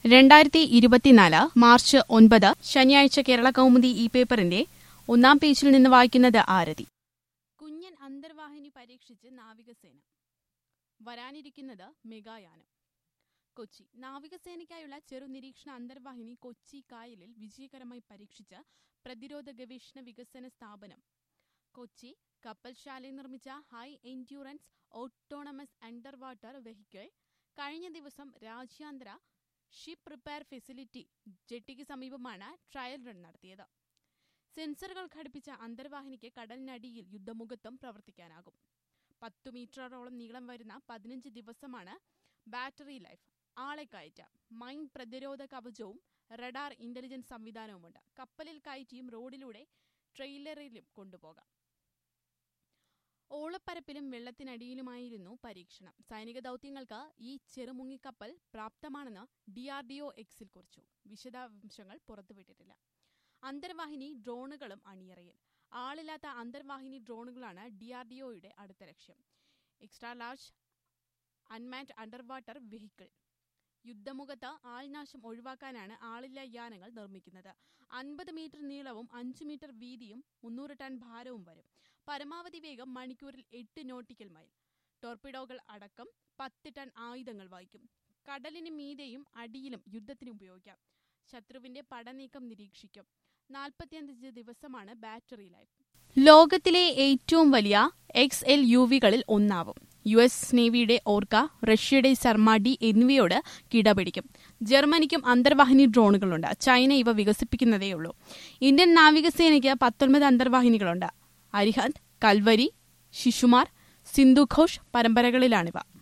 രണ്ടായിരത്തി ഇരുപത്തിനാല് മാർച്ച് ഒൻപത് ശനിയാഴ്ച കേരള കൗമുദി ഈ പേപ്പറിന്റെ ഒന്നാം പേജിൽ നിന്ന് വായിക്കുന്നത് ആരതി കുഞ്ഞൻ അന്തർവാഹിനി പരീക്ഷിച്ച് നാവികസേന വരാനിരിക്കുന്നത് മെഗായാനം കൊച്ചി നാവികസേനയ്ക്കായുള്ള ചെറുനിരീക്ഷണ അന്തർവാഹിനി കൊച്ചി കായലിൽ വിജയകരമായി പരീക്ഷിച്ച് പ്രതിരോധ ഗവേഷണ വികസന സ്ഥാപനം കൊച്ചി കപ്പൽശാലയിൽ നിർമ്മിച്ച high endurance autonomous under water vehicle കഴിഞ്ഞ ദിവസം രാജ്യാന്തര ഷിപ്പ് റിപ്പയർ ഫെസിലിറ്റി ജെട്ടിക്ക് സമീപമാണ് ട്രയൽ റൺ നടത്തിയത് സെൻസറുകൾ ഘടിപ്പിച്ച അന്തർവാഹിനിക്ക് കടലിനടിയിൽ യുദ്ധമുഖത്തും പ്രവർത്തിക്കാനാകും പത്തു മീറ്ററോളം നീളം വരുന്ന പതിനഞ്ച് ദിവസമാണ് ബാറ്ററി ലൈഫ് ആളെ കയറ്റാം മൈൻ പ്രതിരോധ കവചവും റഡാർ ഇന്റലിജൻസ് സംവിധാനവുമുണ്ട് കപ്പലിൽ കയറ്റിയും റോഡിലൂടെ ട്രെയിലറിലും കൊണ്ടുപോകാം ഓളപ്പരപ്പിലും വെള്ളത്തിനടിയിലുമായിരുന്നു പരീക്ഷണം സൈനിക ദൗത്യങ്ങൾക്ക് ഈ ചെറുമുങ്ങിക്കപ്പൽ പ്രാപ്തമാണെന്ന് ഡി ആർ ഡി ഒ എക്സിൽ കുറിച്ചു വിശദാംശങ്ങൾ പുറത്തുവിട്ടിട്ടില്ല അന്തർവാഹിനി ഡ്രോണുകളും അണിയറയിൽ ആളില്ലാത്ത അന്തർവാഹിനി ഡ്രോണുകളാണ് ഡി ആർ ഡി ഒയുടെ അടുത്ത ലക്ഷ്യം extra large unmanned under water vehicle യുദ്ധമുഖത്ത് ആൾനാശം ഒഴിവാക്കാനാണ് ആളില്ല യാനങ്ങൾ നിർമ്മിക്കുന്നത് അൻപത് മീറ്റർ നീളവും അഞ്ച് മീറ്റർ വീതിയും മുന്നൂറ് ടൺ ഭാരവും വരും പരമാവധി വേഗം മണിക്കൂറിൽ എട്ട് നോട്ടിക്കൽ മൈൽ ടോർപിഡോകൾ അടക്കം പത്ത് ടൺ ആയുധങ്ങൾ വഹിക്കും കടലിന് മീതെയും അടിയിലും യുദ്ധത്തിന് ഉപയോഗിക്കാം ശത്രുവിന്റെ പടനീക്കം നിരീക്ഷിക്കും നാൽപ്പത്തിയഞ്ച് ദിവസമാണ് ബാറ്ററി ലൈഫ് ലോകത്തിലെ ഏറ്റവും വലിയ എക്സ് എൽ യു വികളിൽ ഒന്നാവും യു എസ് നേവിയുടെ ഓർക്ക റഷ്യയുടെ ശർമ്മ ഡി എന്നിവയോട് കിടപിടിക്കും ജർമ്മനിക്കും അന്തർവാഹിനി ഡ്രോണുകളുണ്ട് ചൈന ഇവ വികസിപ്പിക്കുന്നതേയുള്ളൂ ഇന്ത്യൻ നാവികസേനയ്ക്ക് പത്തൊൻപത് അന്തർവാഹിനികളുണ്ട് അരിഹന്ത് കൽവരി ശിശുമാർ സിന്ധുഘോഷ് പരമ്പരകളിലാണിവ